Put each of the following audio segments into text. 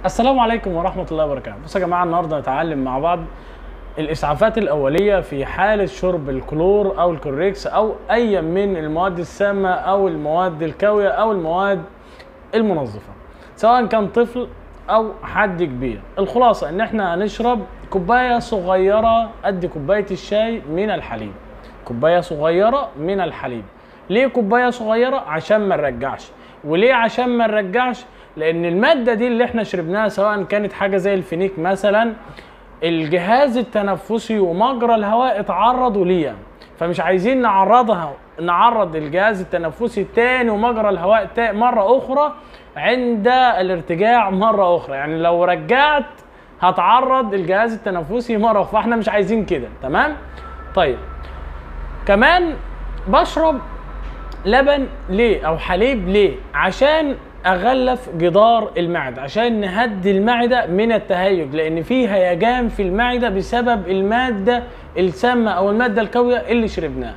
السلام عليكم ورحمة الله وبركاته بصوا يا جماعة النهاردة هنتعلم مع بعض الإسعافات الأولية في حالة شرب الكلور أو الكوريكس أو أي من المواد السامة أو المواد الكاوية أو المواد المنظفة سواء كان طفل أو حد كبير الخلاصة إن إحنا هنشرب كوباية صغيرة قد كوباية الشاي من الحليب كوباية صغيرة من الحليب ليه كوباية صغيرة عشان ما نرجعش وليه عشان ما نرجعش لان الماده دي اللي احنا شربناها سواء كانت حاجه زي الفينيك مثلا الجهاز التنفسي ومجرى الهواء اتعرضوا ليها فمش عايزين نعرضها نعرض الجهاز التنفسي تاني ومجرى الهواء تاني مره اخرى عند الارتجاع مره اخرى يعني لو رجعت هتعرض الجهاز التنفسي مره اخرى فاحنا مش عايزين كده تمام طيب كمان بشرب لبن ليه او حليب ليه عشان اغلف جدار المعده عشان نهدي المعده من التهيج لان في هيجان في المعده بسبب الماده السامه او الماده الكاويه اللي شربناها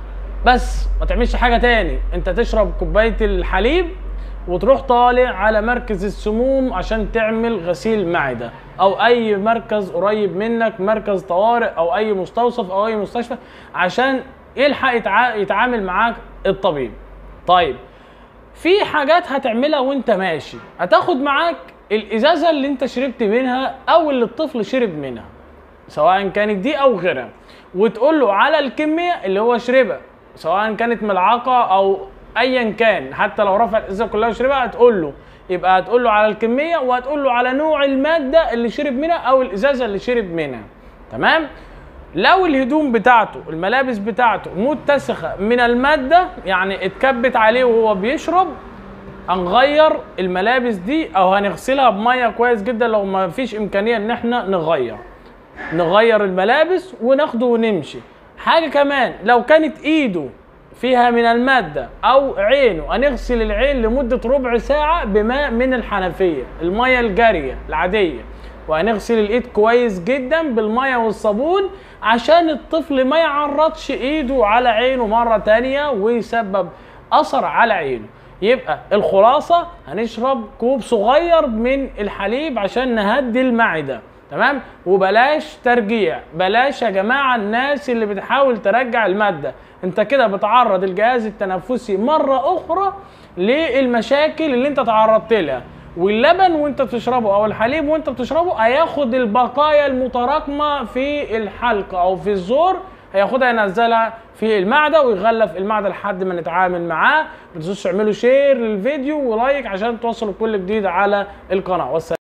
بس ما تعملش حاجه تاني انت تشرب كوبايه الحليب وتروح طالع على مركز السموم عشان تعمل غسيل معده او اي مركز قريب منك مركز طوارئ او اي مستوصف او اي مستشفى عشان يلحق يتع... يتعامل معاك الطبيب طيب في حاجات هتعملها وانت ماشي هتاخد معاك الازازه اللي انت شربت منها او اللي الطفل شرب منها سواء كانت دي او غيرها وتقول له على الكميه اللي هو شربها سواء كانت ملعقه او ايا كان حتى لو رفع الازازه كلها وشربها هتقول له يبقى هتقول له على الكميه وهتقول له على نوع الماده اللي شرب منها او الازازه اللي شرب منها تمام لو الهدوم بتاعته الملابس بتاعته متسخه من الماده يعني اتكبت عليه وهو بيشرب هنغير الملابس دي او هنغسلها بميه كويس جدا لو ما فيش امكانيه ان احنا نغير نغير الملابس وناخده ونمشي حاجه كمان لو كانت ايده فيها من المادة أو عينه هنغسل العين لمدة ربع ساعة بماء من الحنفية المية الجارية العادية وهنغسل الايد كويس جدا بالميه والصابون عشان الطفل ما يعرضش ايده على عينه مره تانية ويسبب اثر على عينه يبقى الخلاصه هنشرب كوب صغير من الحليب عشان نهدي المعده تمام وبلاش ترجيع بلاش يا جماعه الناس اللي بتحاول ترجع الماده انت كده بتعرض الجهاز التنفسي مره اخرى للمشاكل اللي انت تعرضت لها واللبن وانت بتشربه او الحليب وانت بتشربه هياخد البقايا المتراكمه في الحلق او في الزور هياخدها ينزلها في المعده ويغلف المعده لحد ما نتعامل معاه ما تنسوش تعملوا شير للفيديو ولايك عشان توصلوا كل جديد على القناه والسلام